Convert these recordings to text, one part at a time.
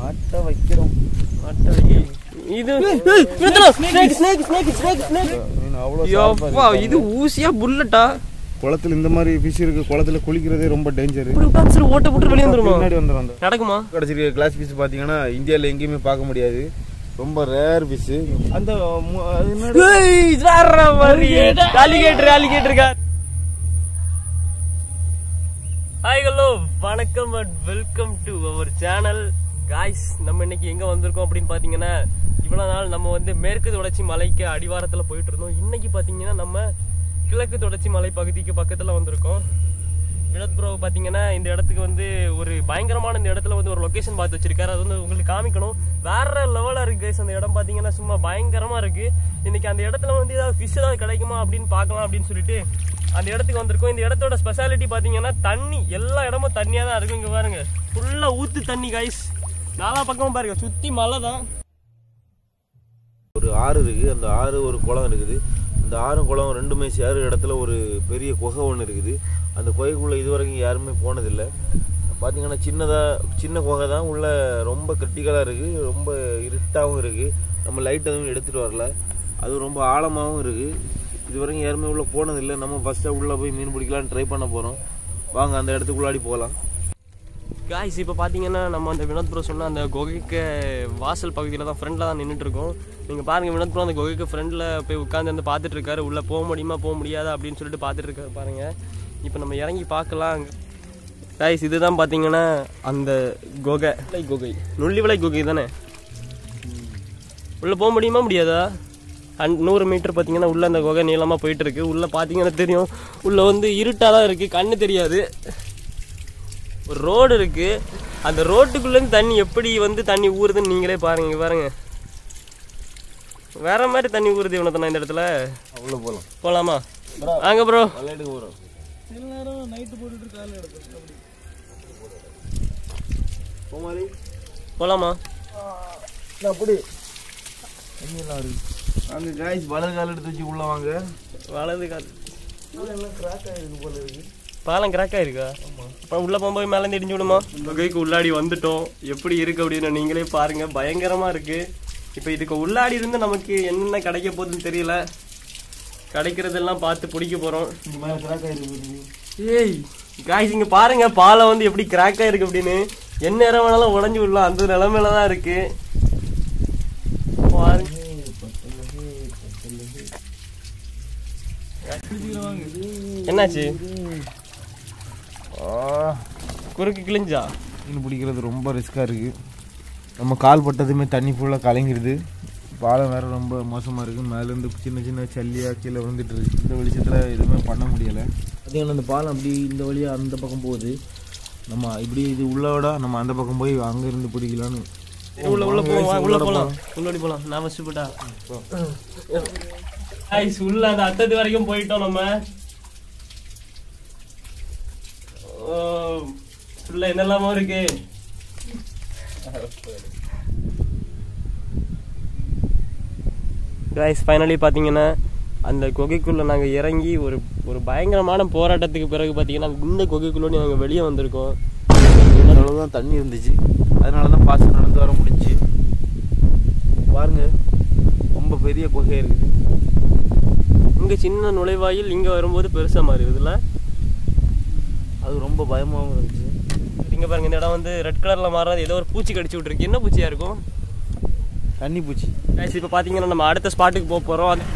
மாட்ட வைக்கிறோம் இது நிறுத்தணும். snake, snake, snake, snake, snake. மீன் அவ்வளோ யப்பா, இது ஊசியா புல்லட்டா குளத்துல இந்த மாதிரி ஃபிஷ் இருக்கு குளத்துல குளிக்கிறதே ரொம்ப டேஞ்சர் இப்படி விட்டா சரி ஓட்ட போட்டு வெளியே வந்துருமா பின்னாடி வந்துடும் அந்த நடக்குமா கிடச்சிருக்க கிளாஸ் ஃபிஷ் பார்த்தீங்கன்னா இந்தியாவில் எங்கேயுமே பார்க்க முடியாது ரொம்ப ரேர் ஃபிஷ் அந்த மு- அது என்னது? ஏய், வேற மாதிரி அலிகேட்டர் அலிகேட்டர் இருக்கா ஹாய் ஹலோ வணக்கம் and welcome to our channel guys நம்ம இன்னைக்கு எங்க வந்திருக்கோம் அப்படின்னு பாத்தீங்கன்னா இவ்வளவு நாள் நம்ம வந்து மேற்கு தொடர்ச்சி மலைக்கு அடிவாரத்துல போயிட்டு இருந்தோம் இன்னைக்கு பாத்தீங்கன்னா நம்ம கிழக்கு தொடர்ச்சி மலை பகுதிக்கு பக்கத்துல வந்திருக்கோம் வினோத் ப்ரோ பாத்தீங்கன்னா இந்த இடத்துக்கு வந்து ஒரு பயங்கரமான இந்த இடத்துல வந்து ஒரு லொகேஷன் பார்த்து வச்சிருக்காரு அது வந்து உங்களுக்கு காமிக்கணும் வேற லெவலா இருக்கு guys. அந்த இடம் பாத்தீங்கன்னா சும்மா பயங்கரமா இருக்கு இன்னைக்கு அந்த இடத்துல வந்து ஏதாவது ஃபிஷ் ஏதாவது கிடைக்குமா அப்படின்னு பார்க்கலாம் அப்படின்னு சொல்லிட்டு அந்த இடத்துக்கு வந்திருக்கோம் இந்த இடத்தோட ஸ்பெஷாலிட்டி பாத்தீங்கன்னா தண்ணி எல்லா இடமும் தண்ணியா தான் இருக்கு இங்க பாருங்க ஃபுல்லா ஊத்து தண்ணி கைஸ் நாலா பக்கமும் பாருங்க சுத்தி மலை தான் ஒரு ஆறு இருக்கு அந்த ஆறு ஒரு குளம் இருக்குது அந்த ஆறும் குளம் ரெண்டுமே சேரு இடத்துல ஒரு பெரிய குகை ஒன்று இருக்குது அந்த குகைக்குள்ள இது வரைக்கும் யாருமே போனதில்லை பார்த்தீங்கன்னா சின்னதாக சின்ன குகை தான் உள்ள ரொம்ப கிரிட்டிக்கலாக இருக்குது ரொம்ப இருட்டாகவும் இருக்குது நம்ம லைட் எதுவும் எடுத்துகிட்டு வரல அது ரொம்ப ஆழமாகவும் இருக்குது இது வரைக்கும் யாருமே உள்ளே போனதில்லை நம்ம ஃபஸ்ட்டாக உள்ளே போய் மீன் பிடிக்கலான்னு ட்ரை பண்ண போகிறோம் வாங்க அந்த இடத்துக்குள்ளாடி போகலாம் காய்ஸ் இப்போ பார்த்தீங்கன்னா நம்ம அந்த வினோத் ப்ரோ சொன்ன அந்த குகைக்கு வாசல் பகுதியில் தான் ஃப்ரெண்டில் தான் நின்றுட்டு இருக்கோம் நீங்கள் பாருங்கள் வினோத் ப்ரோ அந்த குகைக்கு ஃப்ரெண்டில் போய் உட்காந்து வந்து பார்த்துட்டு இருக்காரு உள்ளே போக முடியுமா போக முடியாதா அப்படின்னு சொல்லிட்டு பார்த்துட்டு இருக்காரு பாருங்க இப்போ நம்ம இறங்கி பார்க்கலாம் காய்ஸ் இதுதான் பார்த்தீங்கன்னா அந்த குகை விலை குகை நுள்ளிவிலை குகை தானே உள்ளே போக முடியுமா முடியாதா அண்ட் நூறு மீட்டர் பார்த்தீங்கன்னா உள்ள அந்த குகை நீளமாக போயிட்டு இருக்கு உள்ளே பார்த்தீங்கன்னா தெரியும் உள்ளே வந்து இருட்டாக தான் இருக்குது கண்ணு தெரியாது ஒரு ரோடு இருக்கு அந்த ரோட்டுக்குள்ளேருந்து தண்ணி எப்படி வந்து தண்ணி ஊறுதுன்னு நீங்களே பாருங்க இங்க பாருங்க வேற மாதிரி தண்ணி ஊறுது இவனத்தனா இந்த இடத்துல அவ்வளோ போகலாம் போலாமா வாங்க ப்ரோ விளையாட்டுக்கு போகிறோம் போமாரி போலாமா அப்படி அங்க காய்ஸ் வலது கால் எடுத்து வச்சு உள்ள வாங்க வலது கால் பாலம் கிராக் ஆயிருக்கா அப்புறம் உள்ள போகும்போது மேலே இடிஞ்சு விடுமா குகைக்கு உள்ளாடி வந்துட்டோம் எப்படி இருக்கு அப்படின்னு நீங்களே பாருங்க பயங்கரமா இருக்கு இப்போ இதுக்கு உள்ளாடி இருந்து நமக்கு என்னென்ன கிடைக்க போகுதுன்னு தெரியல கிடைக்கிறதெல்லாம் பார்த்து பிடிக்க போறோம் மேல கிராக் ஆயிருக்கு ஏய் காய்ஸ் இங்க பாருங்க பாலம் வந்து எப்படி கிராக் ஆயிருக்கு அப்படின்னு என்ன நேரம் வேணாலும் உடஞ்சு விடலாம் அந்த நிலைமையில தான் இருக்கு பாருங்க. என்னாச்சு குறுக்கு கிழிஞ்சா மீன் பிடிக்கிறது ரொம்ப ரிஸ்கா இருக்கு நம்ம கால் பட்டதுமே தண்ணி ஃபுல்லாக கலங்கிடுது பாலம் வேற ரொம்ப மோசமாக இருக்கு மேலேருந்து சின்ன சின்ன சல்லியாக கீழே விழுந்துட்டு இருக்கு இந்த வெளிச்சத்தில் எதுவுமே பண்ண முடியலை பார்த்தீங்கன்னா அந்த பாலம் அப்படி இந்த வழியாக அந்த பக்கம் போகுது நம்ம இப்படி இது உள்ளோட நம்ம அந்த பக்கம் போய் அங்கேருந்து பிடிக்கலான்னு சரி, உள்ள உள்ள போவோம் வா, உள்ள போலாம் உள்ளோடி போலாம் நான் ஃபர்ஸ்ட் போட்டா ஐஸ் உள்ள அந்த அத்தத்து வரைக்கும் போயிட்டோம் நம்ம ஓ உள்ள என்னெல்லாமோ இருக்கு கைஸ் ஃபைனலி பார்த்தீங்கன்னா அந்த குகைக்குள்ள நாங்கள் இறங்கி ஒரு ஒரு பயங்கரமான போராட்டத்துக்கு பிறகு பார்த்தீங்கன்னா இந்த குகைக்குள்ளோடி நாங்கள் வெளியே வந்திருக்கோம் அளவு தான் தண்ணி இருந்துச்சு அதனால தான் பாசம் நடந்து வர முடிஞ்சுச்சு பாருங்க ரொம்ப பெரிய குகை இருக்குது இங்கே சின்ன நுழைவாயில் இங்கே வரும்போது பெருசாக மாறிடுதுல்ல அது ரொம்ப பயமாகவும் இருந்துச்சு இங்க பாருங்க இந்த இடம் வந்து ரெட் கலர்ல மாறாது ஏதோ ஒரு பூச்சி கடிச்சு விட்டுருக்கு என்ன பூச்சியா இருக்கும் தண்ணி பூச்சி கைஸ் இப்போ பாத்தீங்கன்னா நம்ம அடுத்த ஸ்பாட்டுக்கு போக போறோம் அது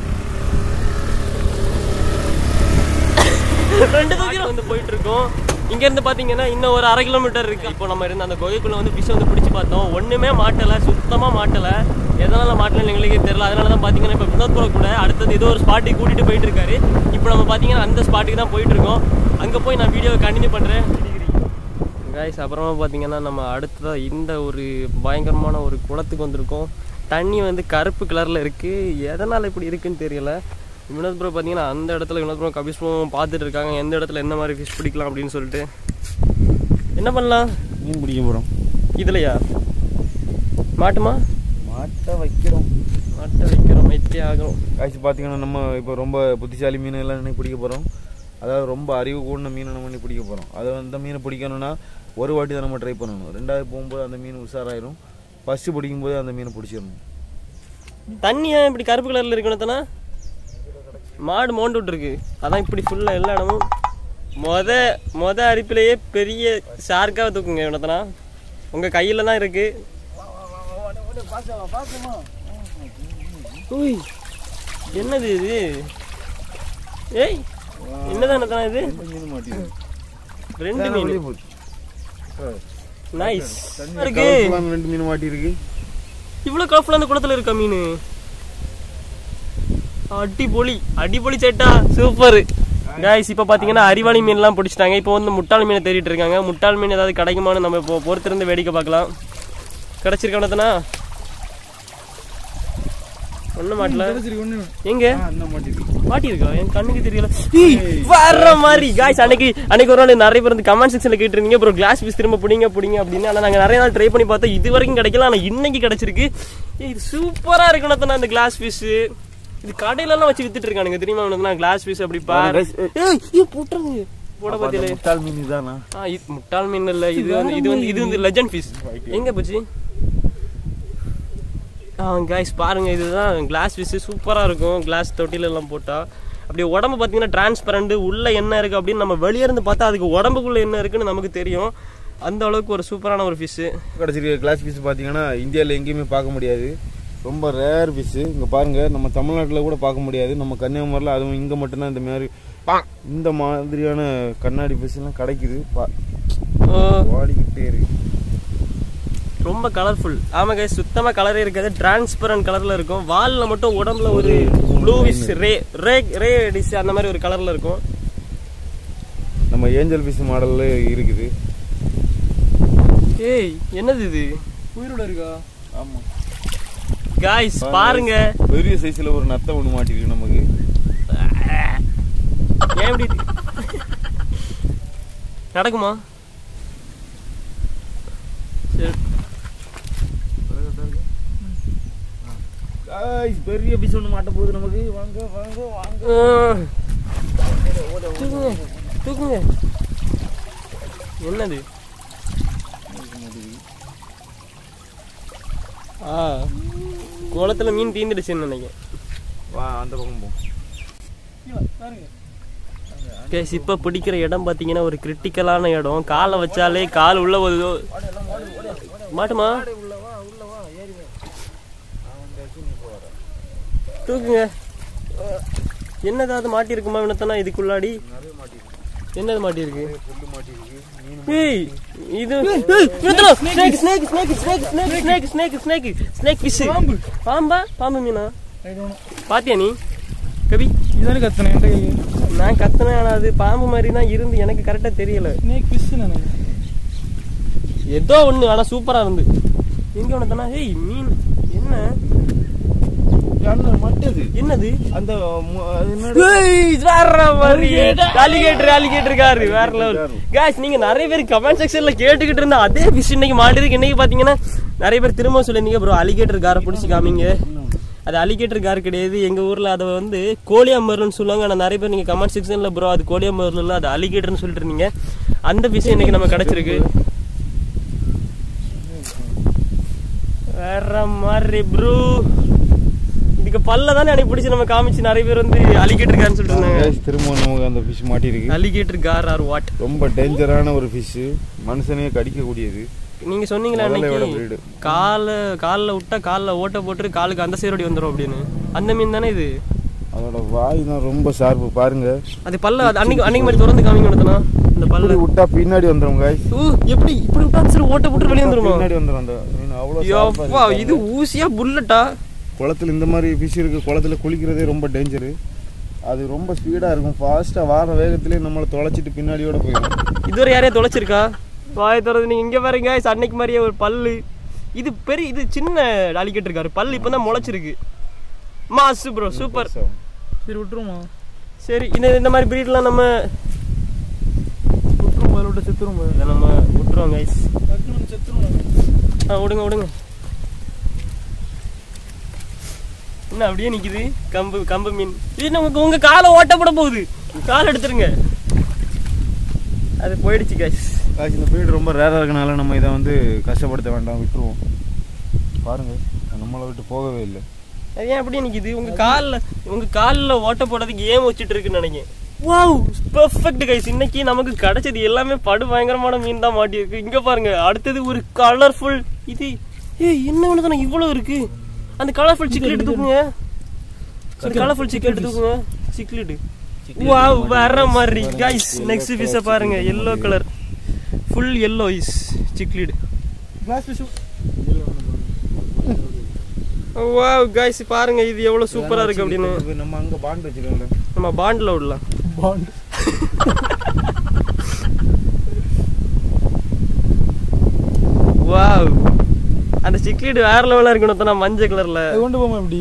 ரெண்டு தூரம் வந்து போயிட்டு இருக்கோம் இங்க இருந்து பாத்தீங்கன்னா இன்னும் ஒரு அரை கிலோமீட்டர் இருக்கு இப்போ நம்ம இருந்த அந்த குகைக்குள்ள வந்து ஃபிஷ் வந்து பிடிச்சு பார்த்தோம் ஒண்ணுமே மாட்டல சுத்தமா மாட்டல எதனால மாட்டலன்னு எங்களுக்கே தெரியல அதனால தான் பாத்தீங்கன்னா இப்போ வினோத் ப்ரோ கூட அடுத்தது ஏதோ ஒரு ஸ்பாட்டுக்கு கூட்டிட்டு போயிட்டு இருக்காரு இப்போ நம்ம பாத்தீங்கன்னா அந்த ஸ்பாட்டுக்கு தான் போயிட்டு இருக்கோம் அங்க போய் நான் வீடியோவை கண்டினியூ பண்றேன் காய்ஸ் அப்புறமா பார்த்தீங்கன்னா நம்ம அடுத்ததாக இந்த ஒரு பயங்கரமான ஒரு குளத்துக்கு வந்திருக்கோம் தண்ணி வந்து கருப்பு கலரில் இருக்குது எதனால் இப்படி இருக்குன்னு தெரியல வினோத் ப்ரோ பார்த்தீங்கன்னா அந்த இடத்துல வினோத் ப்ரோ கபிஸ் ப்ரோ பார்த்துட்டு இருக்காங்க எந்த இடத்துல என்ன மாதிரி ஃபிஷ் பிடிக்கலாம் அப்படின்னு சொல்லிட்டு என்ன பண்ணலாம் மீன் பிடிக்க போகிறோம் இதுலையா மாட்டுமா மாட்டை வைக்கிறோம் மாட்டை வைக்கிறோம் வைத்தே ஆகிறோம் காய்ச்சி பார்த்தீங்கன்னா நம்ம இப்போ ரொம்ப புத்திசாலி மீன் எல்லாம் இன்னைக்கு பிடிக்க போகிறோம் அதாவது ரொம்ப அறிவு கூடின மீனை நம்ம இன்னைக்கு பிடிக்க போகிறோம் அதை அந்த மீனை பிடிக்கணும்னா ஒரு வாட்டி தான் நம்ம ட்ரை பண்ணணும் ரெண்டாவது போகும்போது அந்த மீன் உஷாராயிரும் ஃபஸ்ட்டு பிடிக்கும் போதே அந்த மீனை பிடிச்சிடணும் தண்ணி ஏன் இப்படி கருப்பு கலர்ல இருக்கணும்னா மாடு மோண்டு விட்டுருக்கு அதான் இப்படி ஃபுல்லா எல்லா இடமும் மொத மொத அரிப்பிலேயே பெரிய ஷார்க்காக தூக்குங்க இவனத்தனா உங்க கையில தான் இருக்கு உய், என்னது இது ஏய் என்னதான் என்னதான் இது மீன் மாட்டிருக்கு ரெண்டு மீன் நைஸ் இருக்கு கலர்ஃபுல்லான ரெண்டு மீன் மாட்டிருக்கு இவ்வளவு கலர்ஃபுல்லா அந்த குளத்துல இருக்கா மீன் அடிபொலி அடிபொலி சேட்டா சூப்பர் காய்ஸ் இப்போ பார்த்தீங்கன்னா அறிவாளி மீன்லாம் பிடிச்சிட்டாங்க இப்போ வந்து முட்டாள் மீனை தேடிட்டு இருக்காங்க முட்டாள் மீன் ஏதாவது கிடைக்குமான்னு நம்ம இப்போ பொறுத்திருந்து வேடிக்கை பார்க்கலாம் கிடைச்சிருக்கவனத்தனா ஒன்றும் மாட்டல எங்க மாட்டிருக்கா என் கண்ணுக்கு தெரியல ஏய், வர்ற மாதிரி காய்ஸ் அன்னைக்கு அன்னைக்கு ஒரு நாள் நிறைய பேர் வந்து கமெண்ட் செக்ஷன்ல கேட்டு இருந்தீங்க அப்புறம் கிளாஸ் பீஸ் திரும்ப பிடிங்க பிடிங்க அப்படின்னு ஆனா நாங்க நிறைய நாள் ட்ரை பண்ணி பார்த்தோம் இது வரைக்கும் கிடைக்கல ஆனா இன்னைக்கு கிடைச்சிருக்கு ஏய், இது சூப்பரா இருக்கணும் அந்த கிளாஸ் பீஸ் இது கடையில எல்லாம் வச்சு வித்துட்டு இருக்கானுங்க தெரியுமா கிளாஸ் பீஸ் அப்படி பாரு guys, ஏய். ஏய், ஏய், போட்டுருங்க போட பாத்தியில முட்டாள் மீன் இதானா ஆ இது முட்டாள் மீன் இல்ல இது வந்து இது வந்து இது வந்து லெஜண்ட் ஃபிஷ் எங்க போச்சு ஆ கைஸ் பாருங்க இதுதான் கிளாஸ் ஃபிஷ் சூப்பரா இருக்கும் கிளாஸ் தொட்டில எல்லாம் போட்டா அப்படியே உடம்பு பார்த்தீங்கன்னா டிரான்ஸ்பரண்ட் உள்ள என்ன இருக்கு அப்படின்னு நம்ம வெளியே இருந்து பார்த்தா அதுக்கு உடம்புக்குள்ள என்ன இருக்குன்னு நமக்கு தெரியும் அந்த அளவுக்கு ஒரு சூப்பரான ஒரு ஃபிஷ் கிடச்சிருக்க கிளாஸ் பீஸ் பார்த்தீங்கன்னா இந்தியாவில் எங்கேயுமே பார்க்க முடியாது ரொம்ப ரேர் ஃபிஷ்ஷு இங்கே பாருங்க நம்ம தமிழ்நாட்டில் கூட பார்க்க முடியாது நம்ம கன்னியாகுமரியில் அதுவும் இங்கே மட்டும்தான் இந்த மாதிரி இந்த மாதிரியான கண்ணாடி ஃபிஷ்லாம் கிடைக்குது பா வாடிக்கிட்டே இருக்கு ரொம்ப கலர்ஃபுல் ஆமா கைஸ் சுத்தமா கலரே இருக்காது டிரான்ஸ்பரண்ட் கலர்ல இருக்கும் வால்ல மட்டும் உடம்புல ஒரு ப்ளூவிஷ் ரே ரே ரே டிஷ் அந்த மாதிரி ஒரு கலர்ல இருக்கும் நம்ம ஏஞ்சல் ஃபிஷ் மாடலில் இருக்குது ஏய் என்னது இது உயிரோட இருக்கா ஆமாம் காய்ஸ் பாருங்க பெரிய சைஸில் ஒரு நத்தை ஒன்று மாட்டிருக்கு நமக்கு ஏன் இப்படி இது? நடக்குமா சரி Guys, பெரிய ஃபிஷ் ஒன்று மாட்ட போகுது நமக்கு வாங்க வாங்க வாங்க ஆ. தூக்குங்க தூக்குங்க என்னது ஆ குளத்துல மீன் தீந்துடுச்சுன்னு நினைக்கிறேன் வா அந்த பக்கம் போ பாருங்க கேஸ் இப்போ பிடிக்கிற இடம் பார்த்தீங்கன்னா ஒரு கிரிட்டிக்கலான இடம் காலை வச்சாலே கால் உள்ள ஒரு மாட்டுமா தூக்குங்க என்னதாவது மாட்டிருக்குமா இவனத்தனா இதுக்குள்ளாடி என்னது மாட்டிருக்கு புல்லு மாட்டிருக்கு மீன் ஏய் இது snake snake snake snake snake snake snake snake snake fish பாம்பு. பாம்பா பாம்பு மீனா ஐ டோன்ட் பாத்தியா நீ கவி இதானே கத்தனை என்கிட்ட கேக்கு நான் கத்துனேன் ஆனா அது பாம்பு மாதிரி தான் இருந்து எனக்கு கரெக்டா தெரியல ஸ்னேக் ஃபிஷ் நினைக்கிறேன் ஏதோ ஒண்ணு ஆனா சூப்பரா இருந்து எங்க ஒண்ணு ஏய் மீன் என்ன அந்த மட்டது என்னது அந்த மு- அது என்னது? வேற மாதிரி அலிகேட்டர் அலிகேட்டர் காரு வேற லெவல் காய்ஸ் நீங்க நிறைய பேர் கமெண்ட் செக்ஷன்ல கேட்டுக்கிட்டு இருந்தா அதே விஷ் இன்னைக்கு மாட்டிருக்கு இன்னைக்கு பாத்தீங்கன்னா நிறைய பேர் திரும்ப சொல்லிருந்தீங்க ப்ரோ அலிகேட்டர் காரை பிடிச்சி காமிங்க அது அலிகேட்டர் கார் கிடையாது எங்க ஊர்ல அதை வந்து கோழியாமர்னு சொல்லுவாங்க ஆனா நிறைய பேர் நீங்க கமெண்ட் செக்ஷன்ல ப்ரோ அது கோழியாமர்ல இல்ல அது அலிகேட்டர்னு சொல்லிட்டு இருந்தீங்க அந்த விஷயம் இன்னைக்கு நம்ம கிடைச்சிருக்கு வேற மாதிரி ப்ரோ இதுக்கு பல்ல தானே எனக்கு பிடிச்சி நம்ம காமிச்சு நிறைய பேர் வந்து அலிகேட்டர் கார்னு சொல்லிட்டு இருந்தாங்க Guys, திரும்ப நமக்கு அந்த ஃபிஷ் மாட்டிருக்கு அலிகேட்டர் கார் ஆர் வாட் ரொம்ப டேஞ்சரான ஒரு ஃபிஷ் மனுஷனையே கடிக்கக்கூடியது நீங்க சொன்னீங்களா முதல்ல விட அன்னைக்கு breed. கால கால்ல விட்டா கால்ல ஓட்ட போட்டு காலுக்கு அந்த சைரோடி வந்துரும் அப்படின்னு அந்த மீன் தானே இது அதோட வாய் தான் ரொம்ப ஷார்ப்பு பாருங்க அது பல்ல அது அன்னைக்கு அன்னைக்கு மாதிரி திறந்து காமிங்க நடத்தனா அந்த பல்ல இப்படி விட்டா பின்னாடி வந்துரும் guys ஊ எப்படி இப்படி விட்டா சரி ஓட்ட போட்டு வெளியே வந்துருமா பின்னாடி வந்துரும் அந்த மீன் அவ்வளோ sharp ஆ யப்பா இருக்கு. இது ஊசியா புல்லட்டா குளத்துல இந்த மாதிரி ஃபிஷ் இருக்கு குளத்துல குளிக்கிறதே ரொம்ப டேஞ்சரு அது ரொம்ப ஸ்பீடா இருக்கும் ஃபாஸ்டா வார வேகத்திலே நம்மளை தொலைச்சிட்டு பின்னாடியோட போயிடும் இதுவரை யாரையா தொலைச்சிருக்கா வாய திறந்து நீங்க இங்க பாருங்க அன்னைக்கு மாதிரியே ஒரு பல்லு இது பெரிய இது சின்ன அலிகேட்டர் இருக்காரு பல்லு இப்பதான் முளைச்சிருக்கு மாசு ப்ரோ சூப்பர் சரி விட்டுருமா சரி இந்த இந்த மாதிரி பிரீட்லாம் நம்ம விட்டுரும் அதில் விட்டு செத்துரும் இதை நம்ம விட்டுருவோம் கைஸ் டக்குனு செத்துரும் ஆ விடுங்க விடுங்க என்ன அப்படியே நிக்குது கம்பு கம்பு மீன் இது நமக்கு உங்க காலை ஓட்டப்பட போகுது கால் எடுத்துருங்க அது போயிடுச்சு கைஸ் காய்ச்சி இந்த பீரியட் ரொம்ப ரேராக இருக்கனால நம்ம இதை வந்து கஷ்டப்படுத்த வேண்டாம் விட்டுருவோம் பாருங்க நம்மளை விட்டு போகவே இல்லை அது ஏன் அப்படி நிக்குது உங்க கால்ல உங்க கால்ல ஓட்ட போடுறதுக்கு ஏன் வச்சுட்டு இருக்குன்னு நினைக்கிறேன் வாவ் பெர்ஃபெக்ட் கைஸ் இன்னைக்கு நமக்கு கிடைச்சது எல்லாமே படு பயங்கரமான மீன் தான் மாட்டியிருக்கு இங்க பாருங்க அடுத்தது ஒரு கலர்ஃபுல் இது ஏய் என்ன ஒன்று இவ்வளவு இருக்கு அந்த கலர்ஃபுல் சிக்லெட் தூக்குங்க அந்த கலர்ஃபுல் சிக்லெட் தூக்குங்க சிக்லெட் வாவ் வேற மாதிரி கைஸ் நெக்ஸ்ட் ஃபிஷ்ஷை பாருங்க yellow colour full yellow is cichlid glass fish wow guys பாருங்க இது எவ்வளவு சூப்பரா இருக்கு அப்படின்னு நம்ம அங்க பாண்ட் வச்சிருக்கோம்ல நம்ம பாண்டில் விடலாம் பாண்ட் வாவ் அந்த சிக்லெட் வேற லெவலா இருக்கணும் தானே மஞ்சள் கலர்ல அது கொண்டு போமா எப்படி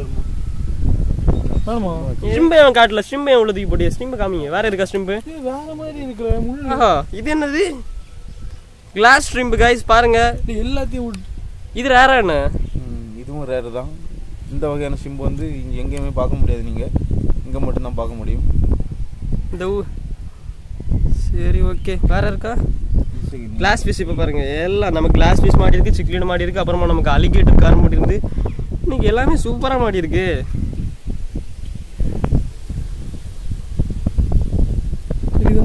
வேணுமா ஸ்டிம்பை அவன் காட்டல ஸ்டிம்பை எவ்வளவு தூக்கி போட்டியா ஸ்டிம்பை காமிங்க வேற இருக்கா ஸ்டிம்பு ஏய், வேற மாதிரி இருக்கிற முள்ளு ஆஹா இது என்னது கிளாஸ் ஸ்ட்ரிம்பு கைஸ் பாருங்க இது எல்லாத்தையும் விட்டு இது ரேரா என்ன ம், இதுவும் ரேரு தான் இந்த வகையான சிம்பு வந்து இங்கே எங்கேயுமே பார்க்க முடியாது நீங்கள் இங்கே மட்டும்தான் பார்க்க முடியும் இந்த ஊ சரி ஓகே வேற இருக்கா கிளாஸ் பீஸ் இப்போ பாருங்க எல்லாம் நமக்கு கிளாஸ் பீஸ் மாடி இருக்கு சிக்லெட் மாடி இருக்கு அப்புறமா நமக்கு அலிகேட்டர் கார் மாடி இருந்து இன்னைக்கு எல்லாமே சூப்பரா மாடி இருக்கு தெரியுதா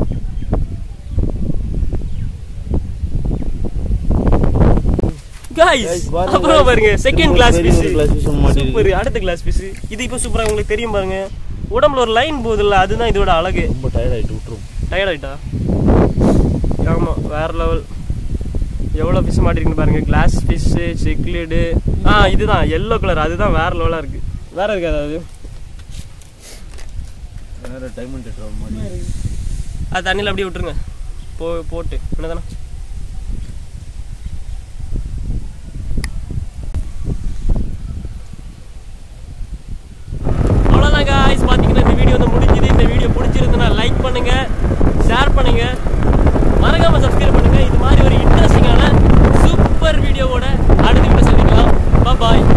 கைஸ் Guys, பாருங்க, அப்புறம் guys. பாருங்க செகண்ட் கிளாஸ் பெரிய பீஸ் ஒரு glass piece ஒண்ணு மாட்டி சூப்பர் அடுத்த கிளாஸ் பீஸ் இது இப்போ சூப்பரா உங்களுக்கு தெரியும் பாருங்க உடம்புல ஒரு லைன் போகுதுல்ல அதுதான் இதோட அழகு ரொம்ப டயர்ட் ஆகிட்டு விட்டுரும் டயர்ட் ஆயிட்டா ஆமா வேற லெவல் எவ்வளோ ஃபிஷ் மாட்டிருக்குன்னு பாருங்க கிளாஸ் ஃபிஷ்ஷு சிக்லிடு ஆ இதுதான் எல்லோ கலர் அதுதான் வேற லெவலாக இருக்கு வேற இருக்கு அதாவது வேறு டைமண்ட் டெட்ரா மாதிரி அது தண்ணியில் அப்படியே விட்டுருங்க போ போட்டு என்னதானே அவ்வளோதான் guys பார்த்தீங்கன்னா இந்த வீடியோ வந்து முடிஞ்சுது இந்த வீடியோ பிடிச்சிருந்தனா லைக் பண்ணுங்க ஷேர் பண்ணுங்க மறக்காம சப்ஸ்கிரைப் பண்ணுங்க இது மாதிரி ஒரு இன்ட்ரெஸ்டிங்கான சூப்பர் வீடியோவோட அடுத்த வீடியோ சந்திக்கலாம் பாய்